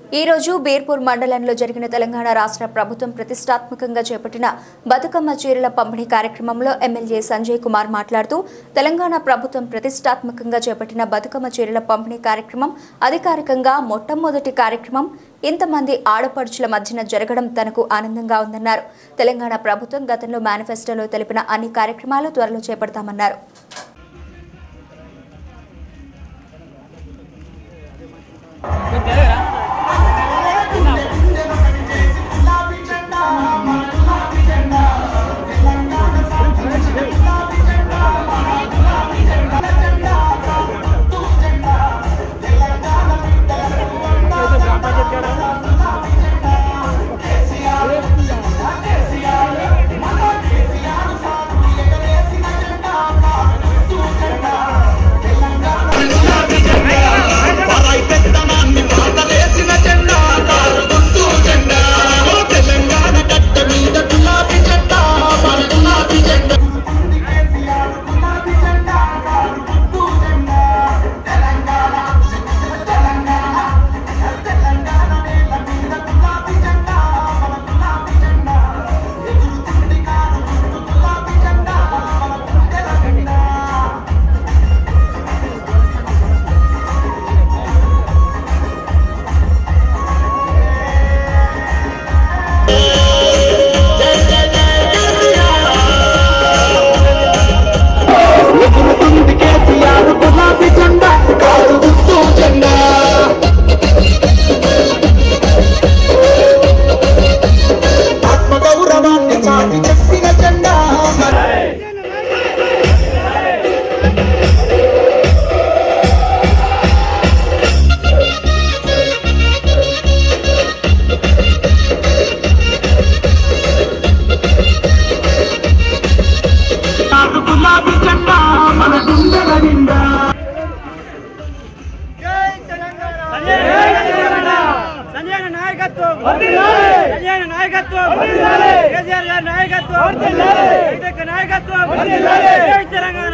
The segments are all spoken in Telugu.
ఈ రోజు బీర్పూర్ మండలంలో జరిగిన తెలంగాణ రాష్ట్ర ప్రభుత్వం ప్రతిష్టాత్మకంగా చేపట్టిన బతుకమ్మ చీరల పంపిణీ కార్యక్రమంలో ఎమ్మెల్యే సంజయ్ కుమార్ మాట్లాడుతూ తెలంగాణ ప్రభుత్వం ప్రతిష్టాత్మకంగా చేపట్టిన బతుకమ్మ చీరల పంపిణీ కార్యక్రమం అధికారికంగా మొట్టమొదటి కార్యక్రమం ఇంతమంది ఆడపడుచుల మధ్యన జరగడం తనకు ఆనందంగా ఉందన్నారు తెలంగాణ ప్రభుత్వం గతంలో మేనిఫెస్టోలో తెలిపిన అన్ని కార్యక్రమాలు త్వరలో చేపడతామన్నారు పరాయి పెత్తనాన్ని పాతలేసిన జెండా కారుకుంటూ జెండా తెలంగాణ గడ్డ మీద గులాబీ జెండా మన గులాబీ జెండా ఎగురుతుంది కేసీఆర్ గులాబీ జెండా కారుకుంటూ జెండా ఆత్మగౌరవాన్ని చాటి చెప్పిన జెండా మన గులాబీ జెండా మన గుండెల నిండా సంజయ్ నాయకత్వం సంజయ్ నాయకత్వం కేసీఆర్ గారి నాయకత్వం రైతక్క నాయకత్వం జై తెలంగాణ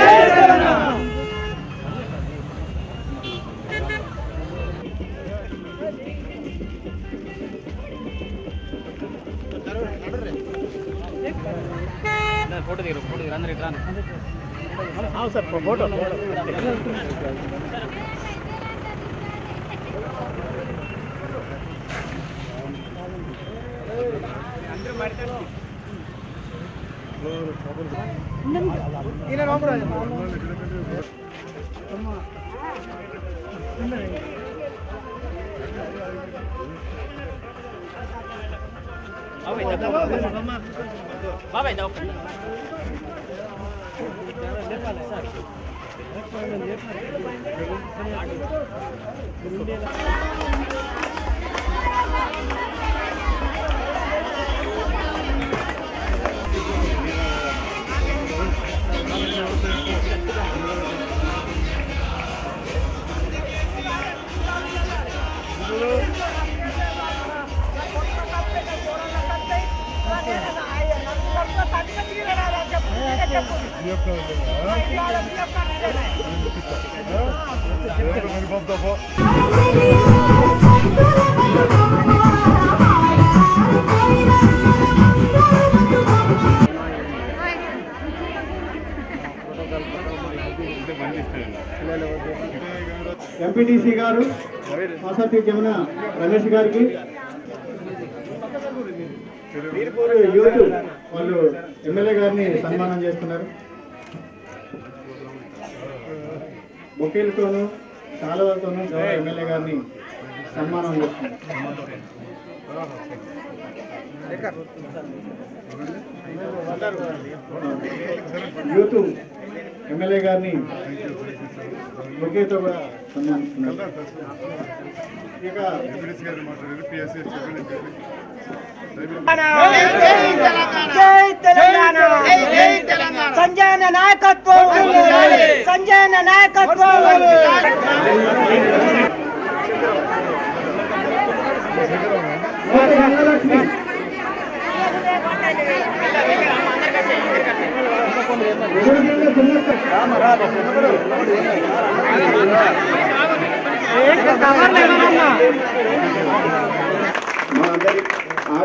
ఫోటో దిగరు ఫోటో దిగరు అందరు ఇట్లా సార్ ఫోటో బాబాయ్ దావు ఎంపీటీసీ గారు మాసతి జమున రమేష్ గారికి వీర్పూర్ యూత్ వాళ్ళు ఎమ్మెల్యే గారిని సన్మానం చేస్తున్నారు బొకేలతోనూ శాలువలతోనూ గౌరవ ఎమ్మెల్యే గారిని సన్మానం చేస్తున్నారు యూత్ ఎమ్మెల్యే గారిని బొకేతో కూడా సన్మానిస్తున్నారు ఇక జై తెలంగాణ సంజయ్ నాయకత్వం సంజయ్ నాయకత్వం కోటి రంగలక్ష్మి ఎదురుగా చిన్నక్క. కవర్లు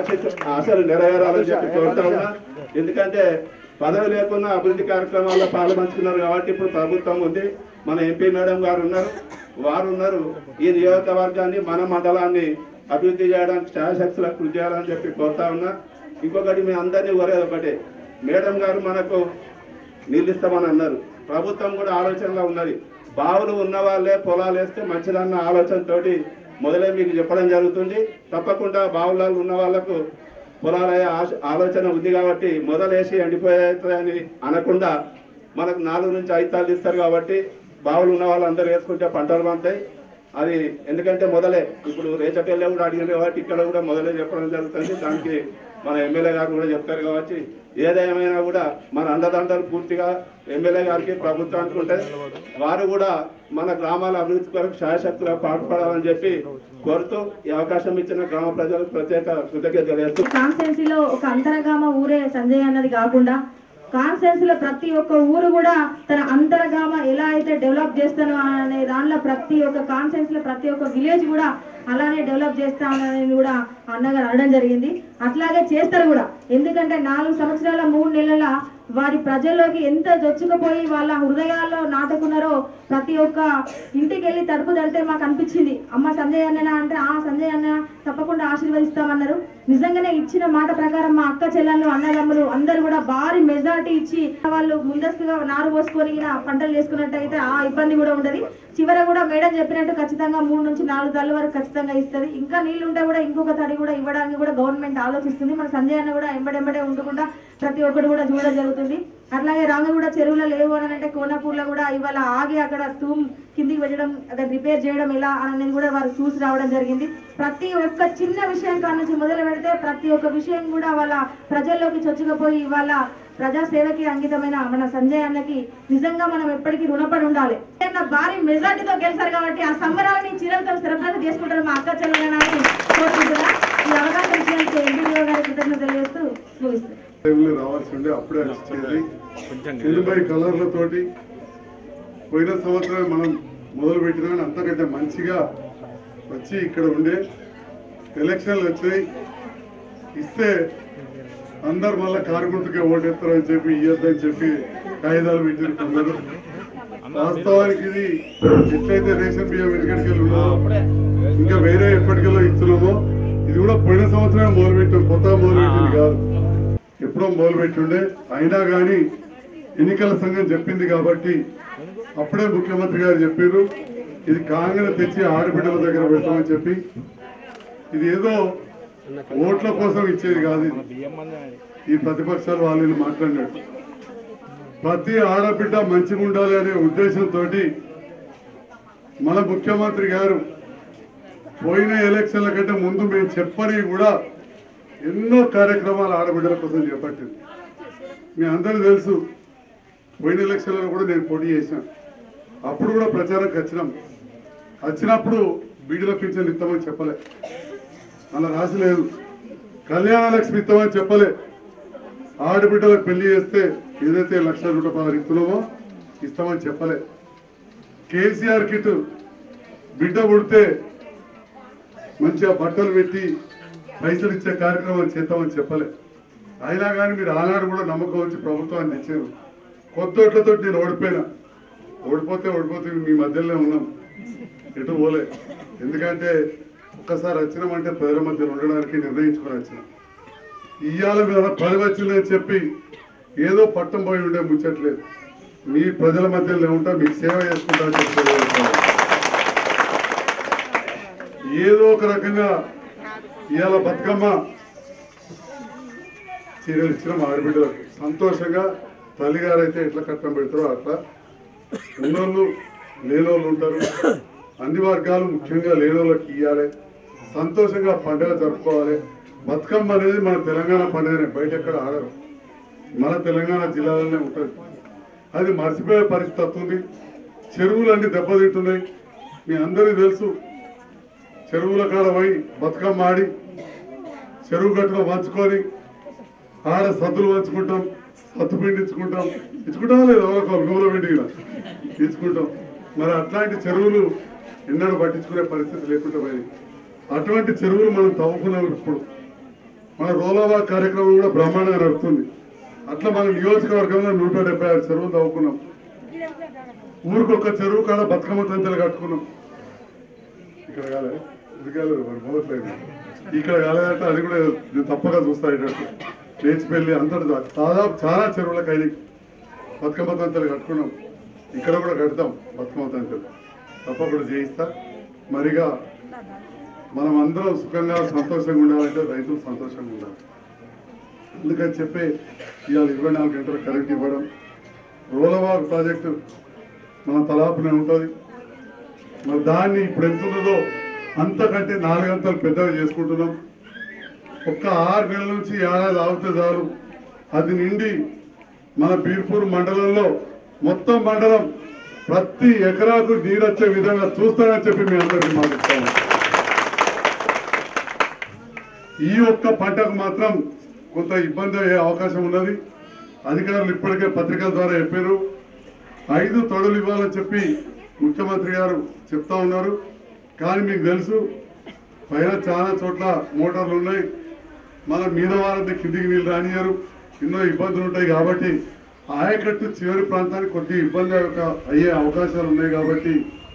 ఆశ ఆశలు నెరవేరాలని చెప్పి కోరుతా ఉన్నా ఎందుకంటే పదవి లేకుండా అభివృద్ధి కార్యక్రమాల్లో పాల్పంచుకున్నారు కాబట్టి ఇప్పుడు ప్రభుత్వం ఉంది మన ఎంపీ మేడం గారు ఉన్నారు వారు ఉన్నారు ఈ నియోజకవర్గాన్ని మన మండలాన్ని అభివృద్ధి చేయడానికి ఛాయశక్తుల కృషి చేయాలని చెప్పి కోరుతా ఉన్నా ఇంకొకటి మీ అందరినీ కోరేది ఒకటే మేడం గారు మనకు నీళ్ళు ఇస్తామని అన్నారు ప్రభుత్వం కూడా ఆలోచనలో ఉన్నది బావులు ఉన్న వాళ్ళే పొలాలు వేస్తే మంచిదన్న ఆలోచనతోటి మొదలే మీకు చెప్పడం జరుగుతుంది తప్పకుండా బావులలో ఉన్న వాళ్ళకు పొలాలయ్యే ఆశ ఆలోచన ఉంది కాబట్టి మొదలేసి ఎండిపోతాయని అనకుండా మనకు నాలుగు నుంచి ఐదు తాళ్ళు ఇస్తారు కాబట్టి బావులు ఉన్న వాళ్ళందరూ వేసుకుంటే పంటలు పంతాయి అది ఎందుకంటే మొదలే ఇప్పుడు రేచపల్లి కూడా అడిగారు కాబట్టి ఇక్కడ కూడా మొదలే చెప్పడం జరుగుతుంది దానికి మన ఎమ్మెల్యే గారు కూడా చెప్తారు కాబట్టి ఏదేమైనా కూడా మన అండదండలు పూర్తిగా ఎమ్మెల్యే గారికి ప్రభుత్వానికి ఉంటాయి వారు కూడా మన గ్రామాల అభివృద్ధి కొరకు శాయశక్తులు పాటుపడాలని చెప్పి కోరుతూ ఈ అవకాశం ఇచ్చిన గ్రామ ప్రజలకు ప్రత్యేక కృతజ్ఞత తెలియజేస్తూ కాన్స్టెన్సీలో ఒక అంతరగామ ఊరే సంజయ్ అన్నది కాకుండా కాన్స్టెన్సీలో ప్రతి ఒక్క ఊరు కూడా తన అంతరగామ ఎలా అయితే డెవలప్ చేస్తానో అనే దానిలో ప్రతి ఒక్క కాన్స్టెన్సీలో ప్రతి ఒక్క విలేజ్ కూడా అలానే డెవలప్ చేస్తామని కూడా అన్నగారు అనడం జరిగింది అట్లాగే చేస్తారు కూడా ఎందుకంటే నాలుగు సంవత్సరాల మూడు నెలల వారి ప్రజల్లోకి ఎంత చొచ్చుకుపోయి వాళ్ళ హృదయాల్లో నాటుకున్నారో ప్రతి ఒక్క ఇంటికి వెళ్ళి తడుపు తడితే మాకు అనిపించింది అమ్మ సంజయ్ అన్ననా అంటే ఆ సంజయ్ అన్న తప్పకుండా ఆశీర్వదిస్తామన్నారు నిజంగానే ఇచ్చిన మాట ప్రకారం మా అక్క చెల్లెళ్ళు అన్నదమ్ములు అందరూ కూడా భారీ మెజార్టీ ఇచ్చి వాళ్ళు ముందస్తుగా నారు పోసుకొని ఇలా పంటలు చేసుకున్నట్టయితే ఆ ఇబ్బంది కూడా ఉండదు చివర కూడా మేడం చెప్పినట్టు ఖచ్చితంగా మూడు నుంచి నాలుగు తల్లి వరకు ఖచ్చితంగా ఇస్తుంది ఇంకా నీళ్లు ఉంటే కూడా ఇంకొక తడి కూడా ఇవ్వడానికి కూడా గవర్నమెంట్ ఆలోచిస్తుంది మన సంజయ్ అన్న కూడా ఎంబడెంబడే ఉండకుండా ప్రతి ఒక్కటి కూడా చూడడం జరుగుతుంది అట్లాగే రాంగగూడ చెరువులో లేవు అని అంటే కోనపూర్లో కూడా ఇవాళ ఆగి అక్కడ తూమ్ కిందికి పెట్టడం అక్కడ రిపేర్ చేయడం ఎలా అనేది కూడా వారు చూసి రావడం జరిగింది ప్రతి ఒక్క చిన్న విషయం కాడ నుంచి మొదలు పెడితే ప్రతి ఒక్క విషయం కూడా వాళ్ళ ప్రజల్లోకి చొచ్చుకుపోయి వాళ్ళ ప్రజాసేవకి అంకితమైన మన సంజయ్ అన్నకి నిజంగా మనం ఎప్పటికీ రుణపడి ఉండాలి అన్న భారీ మెజార్టీతో గెలిచారు కాబట్టి ఆ సంబరాలని చిరంతో స్థిరప్రతి చేసుకుంటారు మా అక్క చెల్లెలని కోరుకుంటున్నా ఈ అవకాశం ఇచ్చినందుకు ఎంపీడీఓ గారి కృతజ్ఞతలు తెలియజేస్తూ ముగిస్తాను టైంలో రావాల్సి ఉండే అప్పుడే వచ్చేది ఎనభై కలర్లతోటి పోయిన సంవత్సరం మనం మొదలు పెట్టినా కానీ అంతకంటే మంచిగా వచ్చి ఇక్కడ ఉండే ఎలక్షన్లు వచ్చాయి ఇస్తే అందరు మళ్ళీ కారు గుర్తుకే ఓటేస్తారని చెప్పి ఇయ్యొద్దని చెప్పి కాగితాలు పెట్టారు కొందరు వాస్తవానికి ఇది ఎట్లయితే రేషన్ బియ్యం ఎక్కడికి ఉన్నదో ఇంకా వేరే ఎప్పటికెళ్ళో ఇస్తున్నామో ఇది కూడా పోయిన సంవత్సరమే మొదలుపెట్టాం కొత్తగా మొదలుపెట్టింది కాదు ఎప్పుడో మొదలుపెట్టుండే అయినా కానీ ఎన్నికల సంఘం చెప్పింది కాబట్టి అప్పుడే ముఖ్యమంత్రి గారు చెప్పారు ఇది కాంగ్రెస్ తెచ్చి ఆడబిడ్డల దగ్గర పెడతామని చెప్పి ఇది ఏదో ఓట్ల కోసం ఇచ్చేది కాదు ఇది ఈ ప్రతిపక్షాలు వాళ్ళు వీళ్ళు మాట్లాడినట్టు ప్రతి ఆడబిడ్డ మంచిగా ఉండాలి అనే ఉద్దేశంతో మన ముఖ్యమంత్రి గారు పోయిన ఎలక్షన్ల కంటే ముందు మేము చెప్పని కూడా ఎన్నో కార్యక్రమాలు ఆడబిడ్డల కోసం చేపట్టింది మీ అందరూ తెలుసు పోయిన ఎలక్షన్లలో కూడా నేను పోటీ చేశాను అప్పుడు కూడా ప్రచారంకి వచ్చినాం వచ్చినప్పుడు బీడీలో పింఛన్ ఇస్తామని చెప్పలే అలా రాసలేదు కళ్యాణ లక్ష్మి ఇస్తామని చెప్పలే ఆడబిడ్డలకు పెళ్లి చేస్తే ఏదైతే లక్ష రూపాయలు ఇస్తున్నామో ఇస్తామని చెప్పలే కేసీఆర్ కిట్ బిడ్డ పుడితే మంచిగా బట్టలు పెట్టి పైసలు ఇచ్చే కార్యక్రమం చేద్దామని చెప్పలే అయినా కానీ మీరు ఆనాడు కూడా నమ్మకం వచ్చి ప్రభుత్వాన్ని ఇచ్చారు కొత్త ఓట్లతో నేను ఓడిపోయినా ఓడిపోతే ఓడిపోతే మీ మధ్యలోనే ఉన్నాం ఎటు పోలే ఎందుకంటే ఒక్కసారి వచ్చినామంటే ప్రజల మధ్య ఉండడానికి నిర్ణయించుకొని వచ్చినాం ఇయ్యాల మీద పని వచ్చిందని చెప్పి ఏదో పట్టం పోయి ఉండే ముచ్చట్లేదు మీ ప్రజల మధ్యలో ఉంటా మీకు సేవ చేసుకుంటా అని చెప్పి తెలియజేస్తున్నాను. ఏదో ఒక రకంగా ఇవాళ బతుకమ్మ చీరలు ఇచ్చిన మా ఆడబిడ్డలకు సంతోషంగా తల్లిగారు అయితే ఎట్లా కట్టం పెడతారో అట్లా ఉన్నోళ్ళు లేనోళ్ళు ఉంటారు అన్ని వర్గాలు ముఖ్యంగా లేనోళ్ళకి ఇవ్వాలి సంతోషంగా పండుగ జరుపుకోవాలి బతుకమ్మ అనేది మన తెలంగాణ పండుగనే బయట ఎక్కడ ఆడరు మన తెలంగాణ జిల్లాలోనే ఉంటుంది అది మర్చిపోయే పరిస్థితి వస్తుంది చెరువులన్నీ దెబ్బతింటున్నాయి మీ అందరికీ తెలుసు చెరువుల కాడ పోయి బతుకమ్మ ఆడి చెరువు గట్టులో పంచుకొని ఆడ సద్దులు పంచుకుంటాం సత్తు పిండి ఇచ్చుకుంటాం ఇచ్చుకుంటాం లేదు ఎవరొక నూనె పిండి ఇలా ఇచ్చుకుంటాం మరి అట్లాంటి చెరువులు ఎన్నడూ పట్టించుకునే పరిస్థితి లేకుండా పోయి అటువంటి చెరువులు మనం తవ్వుకున్నాం ఇప్పుడు మన రోలోవా కార్యక్రమం కూడా బ్రహ్మాండంగా నడుస్తుంది అట్లా మన నియోజకవర్గంలో నూట డెబ్బై ఆరు చెరువులు తవ్వుకున్నాం ఊరికొక చెరువు కాడ బతుకమ్మ తంతలు కట్టుకున్నాం ఇక్కడ కాలే ఇది కాలేదు మరి మొదట్లేదు ఇక్కడ కాలేదంటే అది కూడా నేను తప్పగా చూస్తా ఇటు లేచిపల్లి అంతటి దాదాపు చాలా చెరువులకు అయినాయి బతుకమ్మ తంతలు కట్టుకున్నాం ఇక్కడ కూడా కడతాం బతుకమ్మ తంతలు తప్పకుండా చేయిస్తా మరిగా మనం అందరం సుఖంగా సంతోషంగా ఉండాలంటే రైతులు సంతోషంగా ఉండాలి అందుకని చెప్పి ఇవాళ ఇరవై నాలుగు గంటల కరెంట్ ఇవ్వడం రోలవాగ్ ప్రాజెక్టు మన తలాపునే ఉంటుంది మరి దాన్ని ఇప్పుడు ఎంత ఉన్నదో అంతకంటే నాలుగంతలు పెద్దగా చేసుకుంటున్నాం ఒక్క ఆరు నెలల నుంచి ఏడాది ఆగితే చాలు అది నిండి మన బీర్పూర్ మండలంలో మొత్తం మండలం ప్రతి ఎకరాకు నీరు వచ్చే విధంగా చూస్తానని చెప్పి మీ అందరికీ మాటిస్తాను ఈ ఒక్క పంటకు మాత్రం కొంత ఇబ్బంది అయ్యే అవకాశం ఉన్నది అధికారులు ఇప్పటికే పత్రికల ద్వారా చెప్పారు ఐదు తొడలు ఇవ్వాలని చెప్పి ముఖ్యమంత్రి గారు చెప్తా ఉన్నారు కానీ మీకు తెలుసు పైన చాలా చోట్ల మోటార్లు ఉన్నాయి మన మీద వాళ్ళని కిందికి నీళ్ళు రానియరు ఎన్నో ఇబ్బందులు ఉంటాయి కాబట్టి ఆయకట్టు చివరి ప్రాంతానికి కొద్దిగా ఇబ్బంది అయ్యే- అయ్యే అవకాశాలు ఉన్నాయి కాబట్టి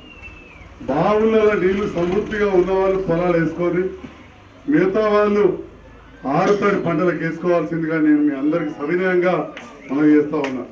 బావులలో నీళ్లు సమృద్ధిగా ఉన్న వాళ్ళు పొలాలు వేసుకొని మిగతా వాళ్ళు ఆరుతడి పంటలకు వేసుకోవాల్సిందిగా నేను మీ అందరికి సవినయంగా మనం చేస్తా ఉన్నా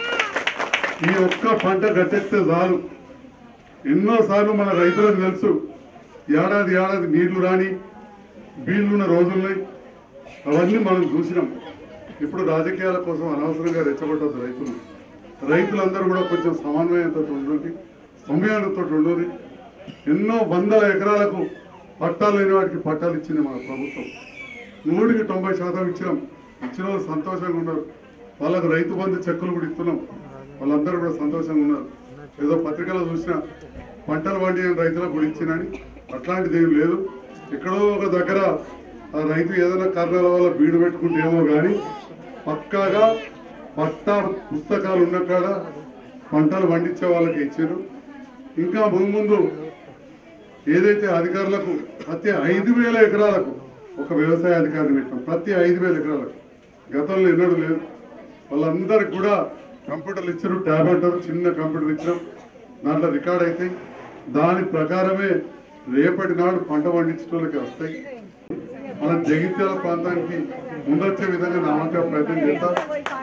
ఈ ఒక్క పంట గట్టెక్కితే చాలు ఎన్నోసార్లు మన రైతులకు తెలుసు ఏడాది ఏడాది నీళ్లు రాని బీళ్లున్న రోజులున్నాయి అవన్నీ మనం చూసినాం ఇప్పుడు రాజకీయాల కోసం అనవసరంగా రెచ్చగొట్టద్దు రైతులు రైతులందరూ కూడా కొంచెం సమన్వయంతో ఉండండి సమయాలతో ఉండండి ఎన్నో వందల ఎకరాలకు పట్టాలు లేని వాటికి పట్టాలు ఇచ్చింది మన ప్రభుత్వం నూటికి తొంభై శాతం ఇచ్చినాం ఇచ్చిన వాళ్ళు సంతోషంగా ఉన్నారు వాళ్ళకు రైతు బంధు చెక్కులు కూడా ఇస్తున్నాం వాళ్ళందరూ కూడా సంతోషంగా ఉన్నారు ఏదో పత్రికలో చూసిన పంటలు పండిన రైతులకు కూడా ఇచ్చినని అట్లాంటిది ఏం లేదు ఎక్కడో ఒక దగ్గర ఆ రైతు ఏదైనా కారణాల వల్ల బీడు పెట్టుకుంటేమో కానీ పక్కాగా పట్టా పుస్తకాలు ఉన్న కాడ పంటలు పండించే వాళ్ళకి ఇచ్చారు ఇంకా ముందు ముందు ఏదైతే అధికారులకు ప్రతి ఐదు వేల ఎకరాలకు ఒక వ్యవసాయ అధికారిని పెట్టాం ప్రతి ఐదు వేల ఎకరాలకు గతంలో ఎన్నడూ లేదు వాళ్ళందరికి కూడా కంప్యూటర్లు ఇచ్చారు ట్యాబ్ అంటారు చిన్న కంప్యూటర్ ఇచ్చినాం దాంట్లో రికార్డ్ అయితే దాని ప్రకారమే రేపటి నాడు పంట పండించడానికి వస్తాయి మన జగిత్యాల ప్రాంతానికి ముందొచ్చే విధంగా నా వంతుగా ప్రయత్నం చేస్తాం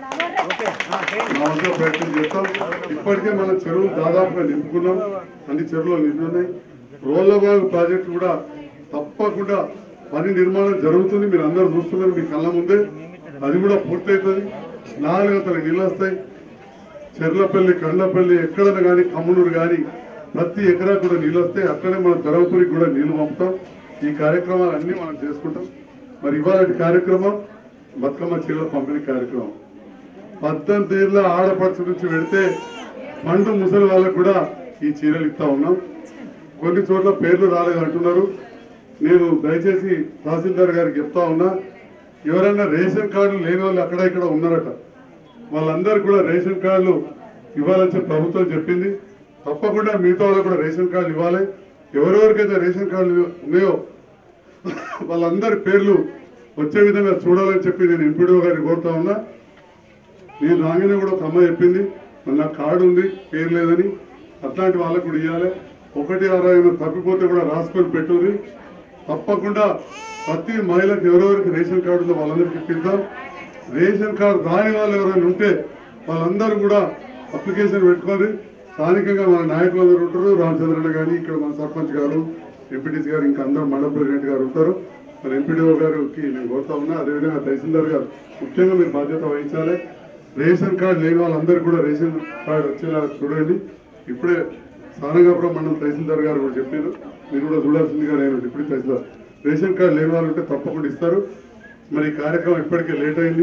నా వంతుగా ప్రయత్నం చేస్తాం ఇప్పటికే మన చెరువులు దాదాపుగా నింపుకున్నాం అన్ని చెరువులు నిండున్నాయి రోళ్ళబాగు ప్రాజెక్టు కూడా తప్పకుండా పని నిర్మాణం జరుగుతుంది మీరు అందరూ చూస్తున్నారు మీ కళ్ళ ముందే అది కూడా పూర్తవుతుంది నాలుగు వందల నీళ్ళు వస్తాయి చెర్లపల్లి కండ్లపల్లి ఎక్కడైనా కానీ కమ్మనూరు కానీ ప్రతి ఎకరా కూడా నీళ్ళు వస్తాయి అక్కడే మనం ధర్మపురికి కూడా నీళ్లు పంపుతాం ఈ కార్యక్రమాలు అన్ని మనం చేసుకుంటాం మరి ఇవాళ కార్యక్రమం బతుకమ్మ చీరల పంపిణీ కార్యక్రమం పద్దెనిమిది ఏళ్ళ ఆడపడుచు నుంచి పెడితే పండు ముసలి వాళ్ళకు కూడా ఈ చీరలు ఇస్తా ఉన్నాం కొన్ని చోట్ల పేర్లు రాలేదు అంటున్నారు నేను దయచేసి తహసీల్దార్ గారికి చెప్తా ఉన్నా ఎవరైనా రేషన్ కార్డులు లేని వాళ్ళు అక్కడ ఇక్కడ ఉన్నారట వాళ్ళందరూ కూడా రేషన్ కార్డులు ఇవ్వాలని చెప్పి ప్రభుత్వం చెప్పింది తప్పకుండా మిగతా వాళ్ళకు కూడా రేషన్ కార్డులు ఇవ్వాలి ఎవరెవరికైతే రేషన్ కార్డులు ఉన్నాయో వాళ్ళందరి పేర్లు వచ్చే విధంగా చూడాలని చెప్పి నేను ఎంపీడీఓ గారిని కోరుతా ఉన్నా నేను రాగానే కూడా ఒక అమ్మాయి చెప్పింది మరి నాకు కార్డు ఉంది పేరు లేదని అట్లాంటి వాళ్ళకు కూడా ఇవ్వాలి ఒకటి అరవై ఐదు తప్పిపోతే కూడా రాసుకొని పెట్టుర్రి తప్పకుండా ప్రతి మహిళకు ఎవరెవరికి రేషన్ కార్డు ఉందో వాళ్ళందరికీ ఇప్పిద్దాం రేషన్ కార్డు రాని వాళ్ళు ఎవరైనా ఉంటే వాళ్ళందరూ కూడా అప్లికేషన్ పెట్టుకొని స్థానికంగా మన నాయకులందరూ ఉంటారు రామచంద్రన్న గాని ఇక్కడ మన సర్పంచ్ గారు ఎంపీటీసీ గారు ఇంకా అందరూ మండల ప్రెసిడెంట్ గారు ఉంటారు మరి ఎంపీడీఓ గారికి నేను కోరుతా ఉన్నా అదేవిధంగా తహసీల్దార్ గారు ముఖ్యంగా మీరు బాధ్యత వహించాలి రేషన్ కార్డు లేని వాళ్ళందరూ కూడా రేషన్ కార్డు వచ్చేలా చూడండి ఇప్పుడే సారంగాపురం మండలం తహసీల్దార్ గారు కూడా చెప్పారు మీరు కూడా చూడాల్సిందిగా నేను డిప్యూటీ తహసీల్దార్ రేషన్ కార్డు లేని వాళ్ళు ఉంటే తప్పకుండా ఇస్తారు మరి ఈ కార్యక్రమం ఇప్పటికే లేట్ అయింది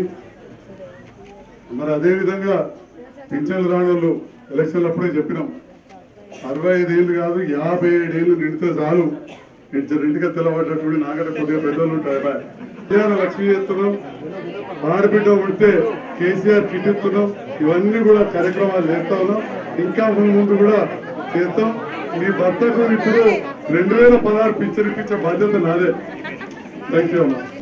మరి అదే విధంగా పింఛన్లు రాని వాళ్ళు ఎలక్షన్లు అప్పుడే చెప్పినాం అరవై ఐదు ఏళ్ళు కాదు యాభై ఏడు ఏళ్ళు నిండితే చాలు నేను ఇంటికి తెల్లబడ్డటువంటి నాగడ కొద్దిగా పెద్దలు ఉంటాయి అబ్బాయి. కళ్యాణ లక్ష్మి చేస్తున్నాం ఆడబిడ్డ ఉంటే కేసీఆర్ కిట్ ఇస్తున్నాం ఇవన్నీ కూడా కార్యక్రమాలు చేస్తా ఉన్నాం ఇంకా ముందు ముందు కూడా చేస్తాం మీ భర్తకు ఇప్పుడు రెండు వేల పదహారు పిక్చర్ ఇప్పించే బాధ్యత నాదే థ్యాంక్ యూ అమ్మా